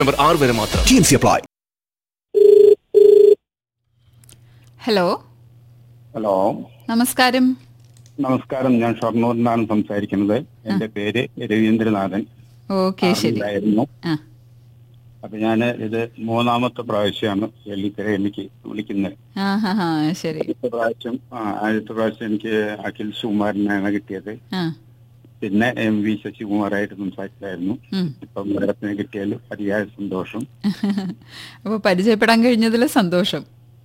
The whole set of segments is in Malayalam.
നമ്പർ ആറ് വരെ മാത്രം TNC apply. ഹലോ ഹലോ നമസ്കാരം നമസ്കാരം ഞാൻ ഷൊർണൂരിൽ നിന്നാണ് സംസാരിക്കുന്നത് എന്റെ പേര് രവീന്ദ്രനാഥൻ ഓക്കെ ശരി ആയിരുന്നു ആ അപ്പൊ ഞാൻ ഇത് മൂന്നാമത്തെ പ്രാവശ്യമാണ് വെള്ളിക്കര എനിക്ക് വിളിക്കുന്നത് ആ ഹാ ഹാ ശരി അടുത്ത പ്രാവശ്യം ആ ആദ്യത്തെ പ്രാവശ്യം എനിക്ക് അഖിൽ സുകുമാരനാണ് കിട്ടിയത് ആ പിന്നെ എം വി ശശികുമാറായിട്ട് സംസാരിച്ചായിരുന്നു ഉം. ഇപ്പം മേഡത്തിന് കിട്ടിയാൽ അതിയായ സന്തോഷം അപ്പോൾ പരിചയപ്പെടാൻ കഴിഞ്ഞതിൽ സന്തോഷം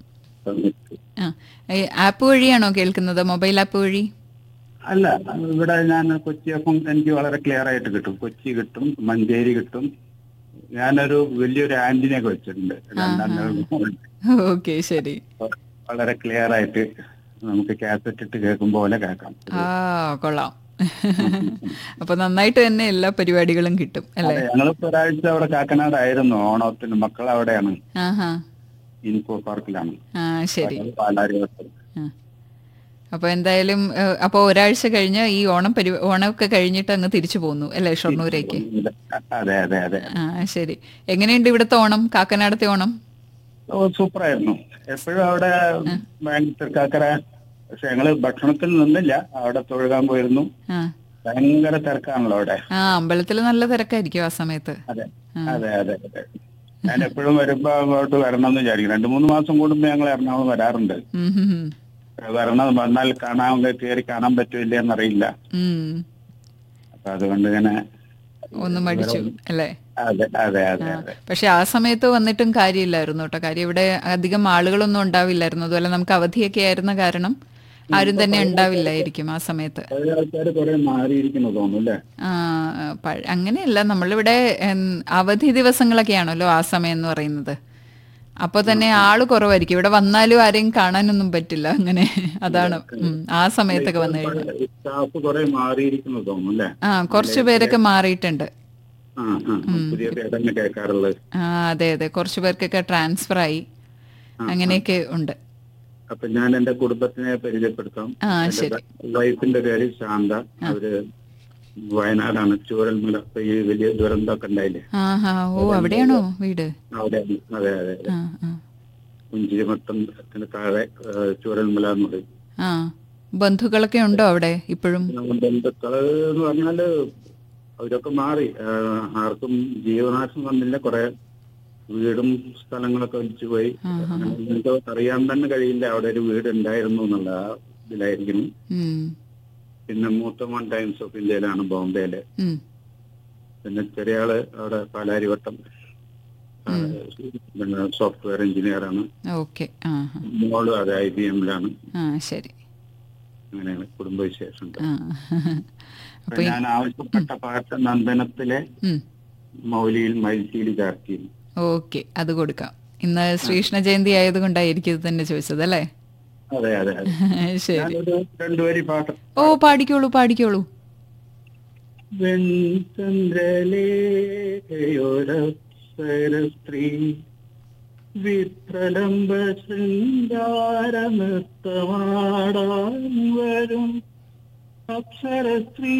ആ ഈ ആപ്പ് വഴിയാണോ കേൾക്കുന്നത് മൊബൈൽ ആപ്പ് വഴി അല്ല ഇവിടെ ഞാൻ കൊച്ചി അപ്പം എനിക്ക് വളരെ ക്ലിയർ ആയിട്ട് കിട്ടും കൊച്ചി കിട്ടും മഞ്ചേരി കിട്ടും ഞാനൊരു വലിയൊരു ആന്റിനൊക്കെ വെച്ചിട്ടുണ്ട് രണ്ടാം ഓക്കെ ശരി വളരെ ക്ലിയർ ആയിട്ട് നമുക്ക് കാസറ്റ് ഇട്ട് കേൾക്കും പോലെ കേൾക്കാം ആ കൊള്ളാം അപ്പൊ നന്നായിട്ട് തന്നെ എല്ലാ പരിപാടികളും കിട്ടും അല്ലേ അതെ ഞങ്ങളിപ്പോ ഒരാഴ്ച അവിടെ കാക്കനാടായിരുന്നു ഓണത്തിന് മക്കൾ അവിടെയാണ് ആ ഹാ ഇൻഫോ പാർക്കിലാണ് ആ ശരി പാലാരി വട്ടം. ആ. അപ്പൊ എന്തായാലും ഏഹ്, അപ്പൊ ഒരാഴ്ച കഴിഞ്ഞ് ഈ ഓണം പരി ഓണമൊക്കെ കഴിഞ്ഞിട്ട് അങ്ങ് തിരിച്ചു പോന്നു അല്ലേ ഷൊർണൂരേക്ക് അതെ അതെ അതെ ആ ശരി എങ്ങനെയുണ്ട് ഇവിടുത്തെ ഓണം കാക്കനാടത്തെ ഓണം ഓ സൂപ്പറായിരുന്നു എപ്പോഴും അവിടെ ഭയങ്കര കാക്കര പക്ഷെ ഞങ്ങള് ഭക്ഷണത്തിൽ നിന്നില്ല അവിടെ തൊഴുകാൻ പോയിരുന്നു ആ ഭയങ്കര തിരക്കാണല്ലോ അവിടെ ആ അമ്പലത്തിൽ നല്ല തിരക്കായിരിക്കും ആ സമയത്ത് അതെ അതെ അതെ അതെ ഞാൻ എപ്പോഴും വരുമ്പോ അങ്ങോട്ട് വരണം എന്ന് വിചാരിക്കും രണ്ടു മൂന്ന് മാസം കൂടുമ്പോ ഞങ്ങൾ എറണാകുളം വരാറുണ്ട് ഉം ഹും ഹും. വരണം വന്നാൽ കാണാൻ കയറി കാണാൻ പറ്റൂല എന്നറിയില്ല ഉം. അപ്പൊ അതുകൊണ്ട് ഇങ്ങനെ ഒന്ന് മടിച്ചു അല്ലേ അതെ അതെ അതെ അതെ പക്ഷെ ആ സമയത്ത് വന്നിട്ടും കാര്യമില്ലായിരുന്നു കേട്ടോ കാര്യം ഇവിടെ അധികം ആളുകളൊന്നും ഉണ്ടാവില്ലായിരുന്നു അതുപോലെ നമുക്ക് അവധിയൊക്കെ ആയിരുന്ന കാരണം ആരും തന്നെ ഉണ്ടാവില്ലായിരിക്കും ആ സമയത്ത് പഴയ ആൾക്കാർ കുറെ മാറിയിരിക്കുന്നു തോന്നുന്നു അല്ലേ ആ, പഴ- അങ്ങനെയല്ല നമ്മളിവിടെ ഉം, അവധി ദിവസങ്ങളൊക്കെയാണല്ലോ ആ സമയം എന്ന് പറയുന്നത് അപ്പോൾ തന്നെ ആള് കുറവായിരിക്കും ഇവിടെ വന്നാലും ആരെയും കാണാനൊന്നും പറ്റില്ല അങ്ങനെ അതാണ് ഉം, ആ സമയത്തൊക്കെ വന്നു കഴിഞ്ഞാൽ സ്റ്റാഫ് കുറെ മാറിയിരിക്കുന്നു തോന്നുന്നു അല്ലേ ആ കുറച്ചു പേരൊക്കെ മാറിയിട്ടുണ്ട് ആ ആ പുതിയ പേരന്നെ കേൾക്കാറുള്ളത് ആ അതെ അതെ കുറച്ചു പേർക്കൊക്കെ ട്രാൻസ്ഫർ ആയി അങ്ങനെയൊക്കെ ഉണ്ട് അപ്പൊ ഞാൻ എന്റെ കുടുംബത്തിനെ പരിചയപ്പെടുത്താം ആ എന്റെ ശരി വൈഫിന്റെ പേര് ശാന്ത അവര് വയനാടാണ് ചൂരൽമല ഇപ്പൊ ഈ വലിയ ദുരന്തമൊക്കെ ഉണ്ടായില്ലേ ആ ഹാ ഓ അവിടെയാണോ വീട് അവിടെ അതെ അതെ അതെ ആ ആ പുഞ്ചിരിമട്ടത്തിന് താഴെ ആ, ചൂരൽമല എന്ന് പറയും ആ ബന്ധുക്കളൊക്കെ ഉണ്ടോ അവിടെ ഇപ്പോഴും നമ്മുടെ ബന്ധുക്കള് എന്ന് പറഞ്ഞാല് അവരൊക്കെ മാറി ആ, ആർക്കും ജീവനാശം വന്നില്ല കുറെ വീടും സ്ഥലങ്ങളൊക്കെ ഒലിച്ചു പോയി അങ്ങനെ എന്തോ അറിയാൻ തന്നെ കഴിയില്ല അവിടെ ഒരു വീട് ഉണ്ടായിരുന്നു എന്നുള്ള ആ ഇതിലായിരിക്കുന്നു ഉം, പിന്നെ മൂത്തമോൻ ടൈംസ് ഓഫ് ഇന്ത്യയിലാണ് ബോംബെയില് ഉം. പിന്നെ ചെറിയ ആള് അവിടെ പാലാരിവട്ടം ആ, പിന്നെ സോഫ്റ്റ്വെയർ എഞ്ചിനീയർ ആണ് ഓക്കെ ആ ആ. മോള് അതെ ഐ ബി എമ്മിലാണ് ആ ശരി അങ്ങനെയാണ് കുടുംബവിശേഷം ആ അപ്പൊ ഞാൻ ആവശ്യപ്പെട്ട പാട്ട് നന്ദനത്തിലെ ഉം. മൗലിയിൽ മൈൽത്തിയിൽ ചാർത്തിയിൽ ഓക്കെ അത് കൊടുക്കാം ഇന്ന് ശ്രീകൃഷ്ണ ജയന്തി ആയതുകൊണ്ടായിരിക്കും ഇത് തന്നെ ചോദിച്ചത് അല്ലേ അതെ അതെ അതെ ശരി ഞാനൊരു രണ്ടുപേരി പാട്ട് ഓ പാടിക്കോളൂ പാടിക്കോളൂ വെൺചന്ദ്രലേഖയോരപ്സര സ്ത്രീ വിപ്രലംബ ശൃംഗാരനൃത്തമാടാൻ വരും അപ്സര സ്ത്രീ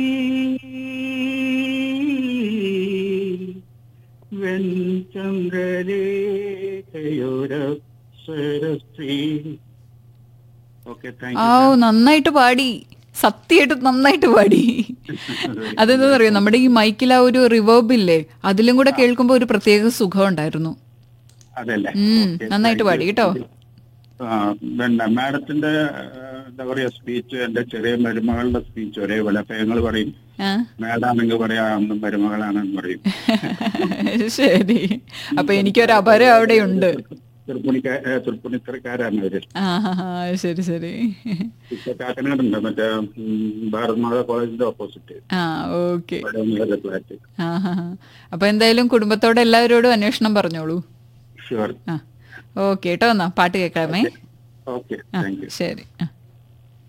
വെൺചന്ദ്രലേഖയോരപ്സര സ്ത്രീ ഓക്കെ താങ്ക് ആ ഓ നന്നായിട്ട് പാടി സത്യമായിട്ട് നന്നായിട്ട് പാടി അതെന്താ അറിയോ നമ്മുടെ ഈ മൈക്കിൽ ആ ഒരു റിവേർബ് ഇല്ലേ അതിലും കൂടെ കേൾക്കുമ്പോൾ ഒരു പ്രത്യേക സുഖം ഉണ്ടായിരുന്നു അതല്ലേ ഉം, Okay, നന്നായിട്ട് thank പാടി you. കേട്ടോ ആ, പിന്നെ മാഡത്തിന്റെ ആ, എന്താ പറയാ സ്പീച്ച് എന്റെ ചെറിയ മരുമകളുടെ സ്പീച്ച് ഒരേപോലെ അപ്പൊ ഞങ്ങൾ പറയും ആ മാഡാണെങ്കിൽ പറയാ അന്ന് മരുമകളാണെന്ന് പറയും ശരി അപ്പൊ എനിക്കൊരു അപരം അവിടെ ഉണ്ട് തൃപ്പുണിക്കാ ഏ, തൃപ്പുണിത്തറക്കാരാണ് അവര് ആ ആ, ആ, ശരി ശരി ഇപ്പൊ കാക്കനാടുണ്ട് മറ്റേ ഉം, ഭാരത് മാതാ കോളേജിന്റെ ഓപ്പോസിറ്റ് ആ ഓക്കെ അവിടെ ഫ്ലാറ്റ് ആ ആ, ആ. അപ്പൊ എന്തായാലും കുടുംബത്തോടെ എല്ലാവരോടും അന്വേഷണം പറഞ്ഞോളൂ ഷുവർ ആ ഓക്കെ കേട്ടോ എന്നാ പാട്ട് കേൾക്കാമേ ഓക്കെ ആ താങ്ക് യു ശരി ആ